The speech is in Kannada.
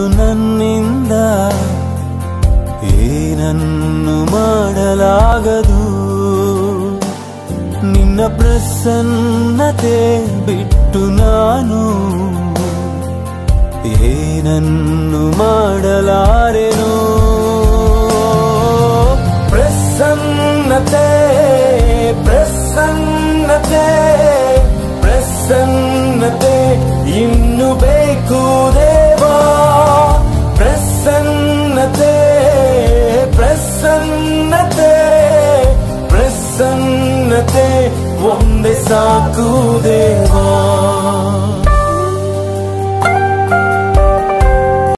ನನ್ನಿಂದ ಏನನ್ನು ಮಾಡಲಾಗದು ನಿನ್ನ ಪ್ರಸನ್ನತೆ ಬಿಟ್ಟು ನಾನು ಏನನ್ನು ಮಾಡಲಾರೆನು ಪ್ರಸನ್ನತೆ ಪ್ರಸನ್ನತೆ ಪ್ರಸನ್ನತೆ ಇನ್ನು ಬೇಕು ದೇವಾ ಪ್ರಸನ್ನತೆ ಪ್ರಸನ್ನತೆ ಪ್ರಸನ್ನತೆ ಒಂದೇ ಸಾಕು ದೇವ